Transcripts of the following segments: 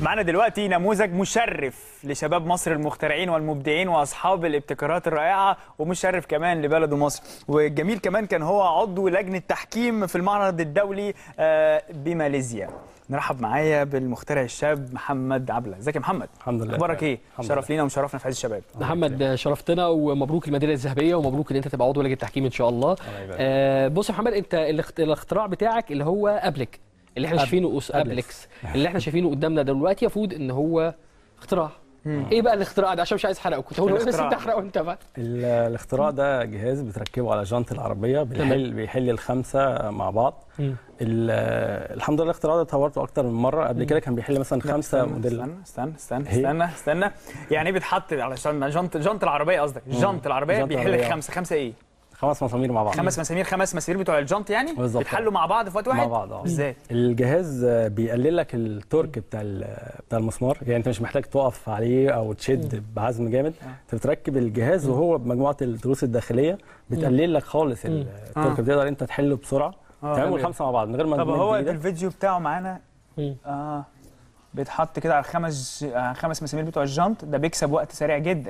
معانا دلوقتي نموذج مشرف لشباب مصر المخترعين والمبدعين واصحاب الابتكارات الرائعه ومشرف كمان لبلده مصر والجميل كمان كان هو عضو لجنه تحكيم في المعرض الدولي آه، بماليزيا نرحب معايا بالمخترع الشاب محمد عبله ازيك يا محمد الحمد لله اخبارك ايه الحمد شرف لينا ومشرفنا في عز الشباب محمد شرفتنا ومبروك الميداليه الذهبيه ومبروك ان انت تبقى عضو لجنه التحكيم ان شاء الله الله يبارك. آه بص يا محمد انت الاخت- الاختراع بتاعك اللي هو ابلك اللي احنا أب- شايفينه أس- ابلكس اللي احنا شايفينه قدامنا دلوقتي المفروض ان هو اختراع ايه بقى الاختراع ده عشان مش عايز احرقه كنت هقول بس الاختراع. انت احرقه انت بقى ال- الاختراع ده جهاز بتركبه على جنط العربيه بيحل بيحل الخمسه مع بعض ال- الحمد لله الاختراع ده طورته اكتر من مره قبل كده كان بيحل مثلا خمسه استنى موديل استنى استنى استنى هي. استنى استنى يعني ايه بيتحط علشان جنط جنط العربيه قصدك جنط العربيه جنط بيحل العربية. خمسه خمسه ايه خمس مسامير مع بعض خمس مسامير خمس مسامير بتوع الجنط يعني بالظبط. بيتحلوا مع بعض في وقت واحد مع بعض اه ازاي الجهاز آه، بيقلل لك التورك بتاع ال- بتاع المسمار يعني انت مش محتاج تقف عليه او تشد بعزم جامد انت بتركب الجهاز وهو بمجموعه التروس الداخليه بتقلل لك خالص ال- التورك آه. بتقدر انت تحله بسرعه آه. تعمل الخمسه مع بعض من غير ما طب تمد هو في إيدك. الفيديو بتاعه معانا مم. اه بيتحط كده على الخمس آه خمس مسامير بتوع الجنط ده بيكسب وقت سريع جدا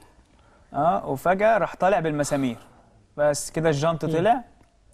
اه وفجاه راح طالع بالمسامير بس كده الجنط طلع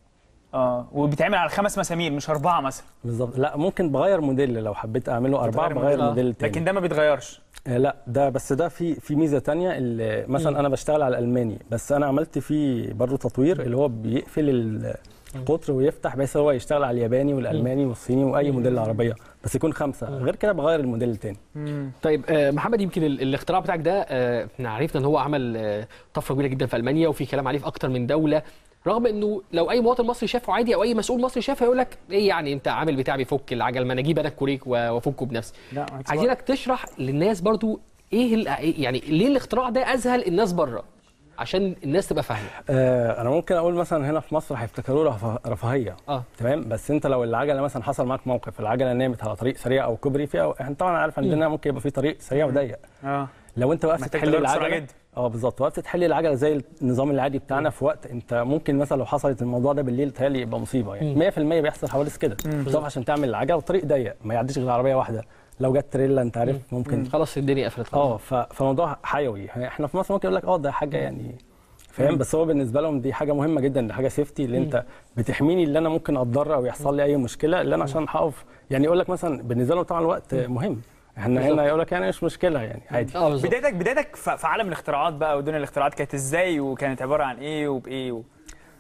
اه وبيتعمل على خمس مسامير مش اربعه مثلا بالظبط لا ممكن بغير موديل لو حبيت اعمله اربعه بتغير بغير موديل. موديل تاني لكن ده ما بيتغيرش آه، لا ده بس ده في في ميزه تانية اللي مثلا انا بشتغل على الالماني بس انا عملت فيه برضه تطوير اللي هو بيقفل ال- القطر ويفتح بحيث هو يشتغل على الياباني والالماني والصيني واي موديل عربيه بس يكون خمسه غير كده بغير الموديل التاني طيب آه، محمد يمكن ال- الاختراع بتاعك ده آه، احنا عرفنا ان هو عمل آه، طفره كبيره جدا في المانيا وفي كلام عليه في اكتر من دوله رغم انه لو اي مواطن مصري شافه عادي او اي مسؤول مصري شافه يقول لك ايه يعني انت عامل بتاع بيفك العجل ما انا اجيب انا الكوريك و- وافكه بنفسي لا عايزينك تشرح للناس برضو ايه ال- يعني ليه الاختراع ده اذهل الناس بره عشان الناس تبقى فاهمه آه انا ممكن اقول مثلا هنا في مصر هيفتكروه رفاه- رفاهيه اه تمام بس انت لو العجله مثلا حصل معاك موقف العجله نامت على طريق سريع او كوبري فيها احنا طبعا عارف عندنا ممكن يبقى في طريق سريع وضيق اه لو انت وقفت محتاج تحل تغير بسرعة العجله جدا. اه بالظبط وقفت تحل العجله زي النظام العادي بتاعنا في وقت انت ممكن مثلا لو حصلت الموضوع ده بالليل تهيألي يبقى مصيبه يعني 100% بيحصل حوادث كده بالظبط عشان تعمل العجله وطريق ضيق ما يعديش غير عربيه واحده لو جت تريلا انت عارف ممكن خلاص الدنيا قفلت اه ف- فموضوع حيوي احنا في مصر ممكن يقول لك اه ده حاجه يعني فاهم بس هو بالنسبه لهم دي حاجه مهمه جدا دي حاجه سيفتي اللي انت بتحميني اللي انا ممكن اتضرر او يحصل لي اي مشكله اللي انا عشان هقف يعني يقول لك مثلا بالنسبه لهم طبعا الوقت مهم احنا بالظبط. هنا يقول لك يعني مش مشكله يعني عادي اه بالظبط بدايتك بدايتك ف- في عالم الاختراعات بقى ودون الاختراعات كانت ازاي وكانت عباره عن ايه وبايه و...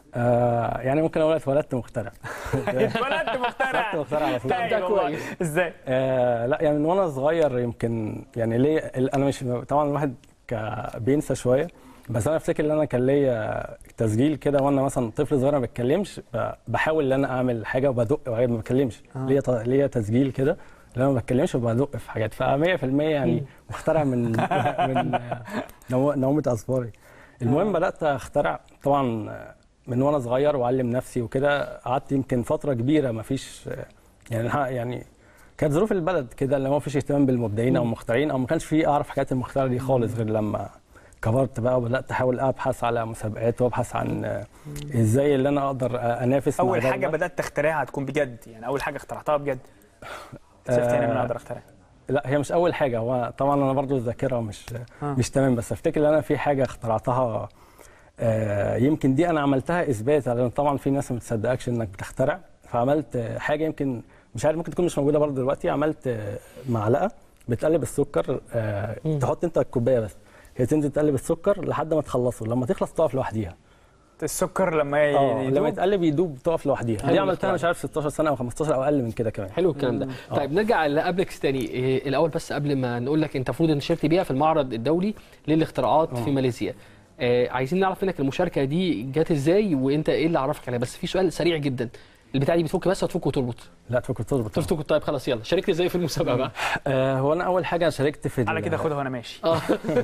آه يعني ممكن اقول اتولدت مخترع اتولدت مخترع اتولدت مخترع على طول طب ده هايل والله. كويس. ازاي آه لا يعني من وانا صغير يمكن يعني ليه انا مش طبعا الواحد ك- بينسى شويه بس انا افتكر ان انا كان ليا تسجيل كده وانا مثلا طفل صغير ما بتكلمش ب- بحاول ان انا اعمل حاجه وبدق وهي ما بتكلمش ليا ط- ليا تسجيل كده اللي انا ما بتكلمش وبدق في حاجات ف 100% يعني مخترع من من نو- نومه اصفاري المهم بدات اخترع طبعا من وانا صغير واعلم نفسي وكده قعدت يمكن فتره كبيره ما فيش يعني الحق- يعني كانت ظروف البلد كده اللي ما فيش اهتمام بالمبدعين او المخترعين او ما كانش في اعرف حكايات المخترع دي خالص غير لما كبرت بقى وبدات احاول ابحث على مسابقات وابحث عن آه، ازاي اللي انا اقدر آه، انافس مع اول ده حاجه وده. بدات تخترعها تكون بجد يعني اول حاجه اخترعتها بجد اكتشفت هنا ان انا اقدر اخترع لا هي مش اول حاجه هو طبعا انا برضو الذاكره مش آه. مش تمام بس افتكر ان انا في حاجه اخترعتها آه، يمكن دي انا عملتها اثبات لان طبعا في ناس ما بتصدقكش انك بتخترع فعملت آه، حاجه يمكن مش عارف ممكن تكون مش موجوده برضو دلوقتي عملت آه، معلقه بتقلب السكر آه، تحط انت الكوبايه بس هي تنزل تقلب السكر لحد ما تخلصه لما تخلص تقف لوحديها السكر لما اه يدوب لما يتقلب يدوب تقف لوحديها حلو دي عملتها الاختراع. مش عارف 16 سنه او 15 او اقل من كده كمان حلو الكلام ده طيب نرجع لابلكس تاني إيه الاول بس قبل ما نقول لك انت المفروض ان شاركت بيها في المعرض الدولي للاختراعات في ماليزيا آه عايزين نعرف منك المشاركه دي جت ازاي وانت ايه اللي عرفك عليها بس في سؤال سريع جدا البتاع دي بتفك بس وتفك وتربط لا تفكر تظبط تفك طيب خلاص يلا شاركت ازاي في المسابقه بقى آه، هو انا اول حاجه شاركت في على ال- كده خدها وانا ماشي اه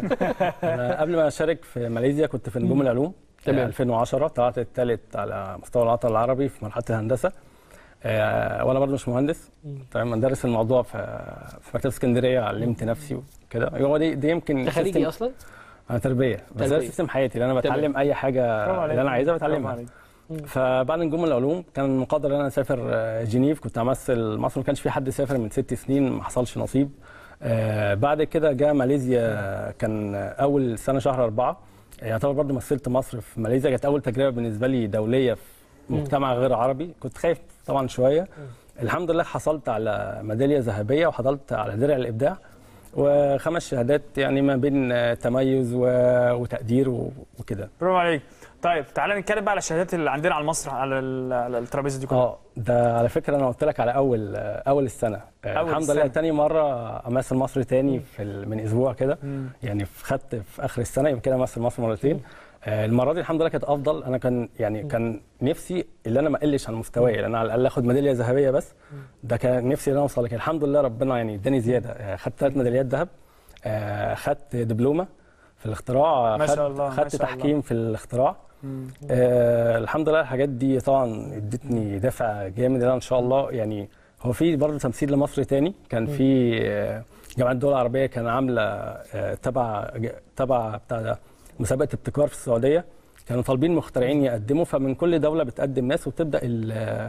أنا قبل ما اشارك في ماليزيا كنت في نجوم العلوم تمام. تمام 2010 طلعت الثالث على مستوى الوطن العربي في مرحله الهندسه آه، وانا برضه مش مهندس تمام مدرس الموضوع في في مكتبه اسكندريه علمت نفسي وكده هو دي دي يمكن انت خريجي سيستم- اصلا انا تربيه بس ده تربية. سيستم حياتي اللي انا تمام. بتعلم اي حاجه برافو عليك. اللي انا عايزها برافو بتعلمها عليك. فبعد نجوم العلوم كان مقدر ان انا اسافر آه، جنيف كنت همثل مصر ما كانش في حد سافر من ست سنين ما حصلش نصيب آه بعد كده جاء ماليزيا كان اول سنه شهر أربعة يعتبر برضه مثلت مصر في ماليزيا كانت اول تجربه بالنسبه لي دوليه في مجتمع غير عربي كنت خايف طبعا شويه الحمد لله حصلت على ميداليه ذهبيه وحصلت على درع الابداع وخمس شهادات يعني ما بين آه، تميز و- وتقدير و- وكده برافو عليك طيب تعالى نتكلم بقى على الشهادات اللي عندنا على المسرح على ال- على الترابيزه دي كلها اه ده على فكره انا قلت لك على اول اول السنه آه، أول الحمد السنة. لله تاني مره امثل مصر تاني في ال- من اسبوع كده مم. يعني في- خدت في اخر السنه يمكن كده امثل مصر مرتين آه، المره دي الحمد لله كانت افضل انا كان يعني كان نفسي اللي انا ما اقلش عن مستواي لان على الاقل اخد ميداليه ذهبيه بس ده كان نفسي ان انا اوصل لكن الحمد لله ربنا يعني اداني زياده آه، خدت ثلاث ميداليات ذهب آه، خدت دبلومه في الاختراع ما خدت- شاء الله، ما خدت شاء الله. تحكيم في الاختراع مم. آه الحمد لله الحاجات دي طبعا ادتني دافع جامد ان انا ان شاء الله يعني هو في برضه تمثيل لمصر تاني كان في آه، جامعه الدول العربيه كان عامله آه، تبع تبع بتاع ده مسابقه ابتكار في السعوديه كانوا طالبين مخترعين يقدموا فمن كل دوله بتقدم ناس وبتبدا ال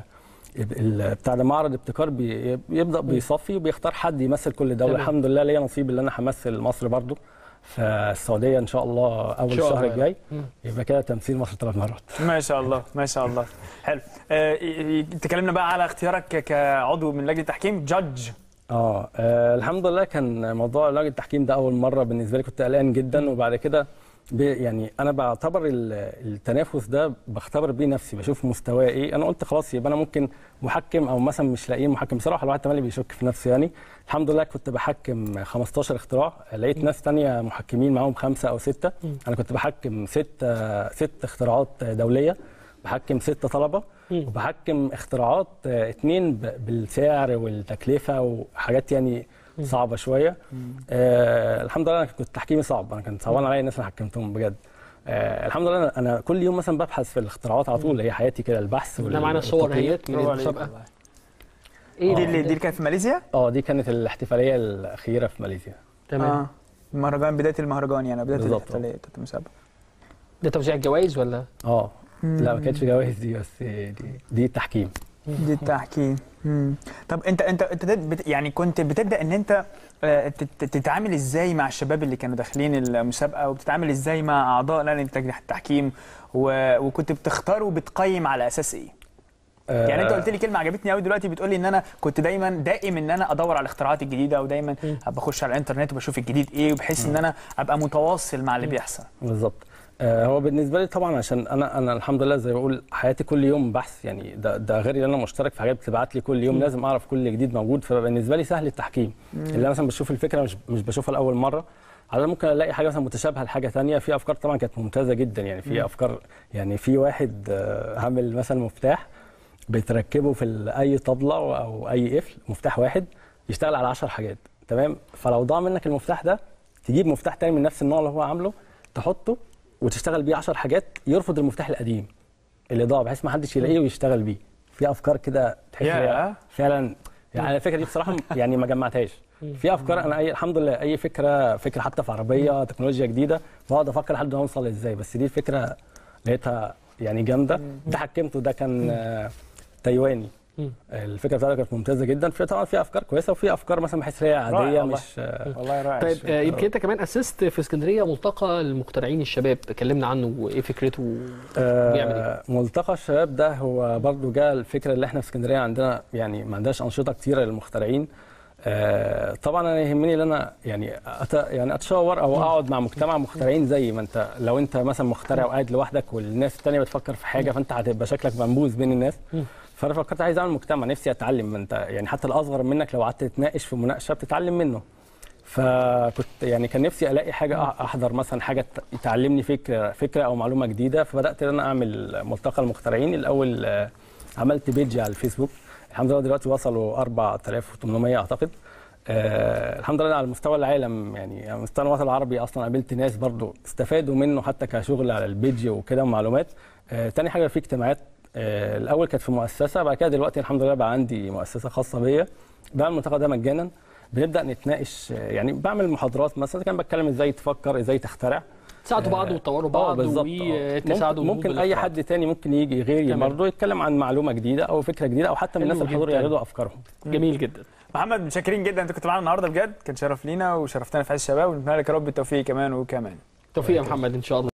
ال- بتاع ده معرض ابتكار بي- بيبدا بيصفي وبيختار حد يمثل كل دوله تمام. الحمد لله ليا نصيب ان انا همثل مصر برضه في السعوديه ان شاء الله اول إن شاء الشهر الله. الجاي مم. يبقى كده تمثيل مصر ثلاث مرات ما شاء الله ما شاء الله حلو آه، ي- ي- تكلمنا بقى على اختيارك ك- كعضو من لجنه التحكيم جادج اه آه، الحمد لله كان موضوع لجنه التحكيم ده اول مره بالنسبه لي كنت قلقان جدا وبعد كده ب- يعني انا بعتبر ال- التنافس ده بختبر بيه نفسي بشوف مستواي ايه انا قلت خلاص يبقى انا ممكن محكم او مثلا مش لاقيين محكم بصراحه الواحد تملي بيشك في نفسه يعني الحمد لله كنت بحكم 15 اختراع لقيت ناس تانية محكمين معاهم خمسه او سته انا كنت بحكم ست ست اختراعات دوليه بحكم ست طلبه مم. وبحكم اختراعات آه، اتنين ب- بالسعر والتكلفه وحاجات يعني صعبه شويه آه الحمد لله انا كنت تحكيمي صعب انا كان صعبان عليا الناس اللي حكمتهم بجد آه الحمد لله أنا- انا كل يوم مثلا ببحث في الاختراعات على طول هي حياتي كده البحث احنا معانا صور والتطوير. اهيت من برافو عليك المسابقه والله. ايه دي ده؟ اللي دي اللي كانت في ماليزيا اه دي كانت الاحتفاليه الاخيره في ماليزيا تمام اه المهرجان بدايه المهرجان يعني بدايه بالظبط. الاحتفاليه بتاعت المسابقه ده توزيع الجوائز ولا اه لا ما كانتش جوائز دي بس دي دي تحكيم دي التحكيم مم. طب انت انت انت ده بت يعني كنت بتبدا ان انت آه، تت- تتعامل ازاي مع الشباب اللي كانوا داخلين المسابقه وبتتعامل ازاي مع اعضاء لجنه التج- التحكيم و- وكنت بتختار وبتقيم على اساس ايه؟ آه يعني انت قلت لي كلمه عجبتني قوي دلوقتي بتقول لي ان انا كنت دايما دائم ان انا ادور على الاختراعات الجديده ودايما مم. ابقى اخش على الانترنت وبشوف الجديد ايه بحيث ان انا ابقى متواصل مع اللي بيحصل بالظبط آه، هو بالنسبه لي طبعا عشان انا انا الحمد لله زي ما بقول حياتي كل يوم بحث يعني ده ده غير ان انا مشترك في حاجات بتبعت لي كل يوم لازم اعرف كل جديد موجود فبالنسبه لي سهل التحكيم اللي انا مثلا بشوف الفكره مش مش بشوفها لاول مره على الأقل ممكن الاقي حاجه مثلا متشابهه لحاجه ثانيه في افكار طبعا كانت ممتازه جدا يعني في افكار يعني في واحد آه، عامل مثلا مفتاح بتركبه في ال- اي طبله او اي قفل مفتاح واحد يشتغل على 10 حاجات تمام فلو ضاع منك المفتاح ده تجيب مفتاح تاني من نفس النوع اللي هو عامله تحطه وتشتغل بيه 10 حاجات يرفض المفتاح القديم اللي ضاع بحيث ما حدش يلاقيه ويشتغل بيه في افكار كده تحس إن هي ياه. فعلا يعني أنا الفكره دي بصراحه يعني ما جمعتهاش في افكار انا اي الحمد لله اي فكره فكره حتى في عربيه تكنولوجيا جديده بقعد افكر لحد ما اوصل ازاي بس دي الفكره لقيتها يعني جامده ده حكمته ده كان آه، تايواني مم. الفكره بتاعته كانت ممتازه جدا في طبعا في افكار كويسه وفي افكار مثلا بحس هي عاديه رائع والله. مش آه، والله رائع طيب الشغل. آه، يمكن انت كمان اسست في اسكندريه ملتقى المخترعين الشباب اتكلمنا عنه وايه فكرته بيعمل ايه؟ آه ملتقى الشباب ده هو برضو جاء الفكره اللي احنا في اسكندريه عندنا يعني ما عندناش انشطه كتيره للمخترعين آه طبعا انا يهمني ان انا يعني أت يعني اتشاور او اقعد مع مجتمع مخترعين زي ما انت لو انت مثلا مخترع وقاعد لوحدك والناس التانيه بتفكر في حاجه فانت هتبقى شكلك منبوذ بين الناس فانا فكرت عايز اعمل مجتمع نفسي اتعلم ما انت يعني حتى الاصغر منك لو قعدت تتناقش في مناقشه بتتعلم منه فكنت يعني كان نفسي الاقي حاجه أح- احضر مثلا حاجه ت- تعلمني فكره فكره او معلومه جديده فبدات ان انا اعمل ملتقى المخترعين الاول آه، عملت بيج على الفيسبوك الحمد لله دلوقتي وصلوا 4800 اعتقد آه الحمد لله على مستوى العالم يعني على مستوى الوطن العربي اصلا قابلت ناس برضو استفادوا منه حتى كشغل على البيج وكده ومعلومات آه تاني حاجه في اجتماعات آه الاول كانت في مؤسسه بعد كده دلوقتي الحمد لله بقى عندي مؤسسه خاصه بيا بعمل الملتقى ده مجانا بنبدا نتناقش آه، يعني بعمل محاضرات مثلا كان بتكلم ازاي تفكر ازاي تخترع تساعدوا بعض وتطوروا بعض بالظبط آه. وتساعدوا ممكن, ممكن اي حد تاني ممكن يجي غيري تمام. برضه يتكلم عن معلومه جديده او فكره جديده او حتى من حلو الناس الحضور جداً. يعرضوا افكارهم جميل جدا محمد متشكرين جدا انت كنت معانا النهارده بجد كان شرف لينا وشرفتنا في عز الشباب ونتمنى لك يا رب التوفيق كمان وكمان توفيق يا محمد ان شاء الله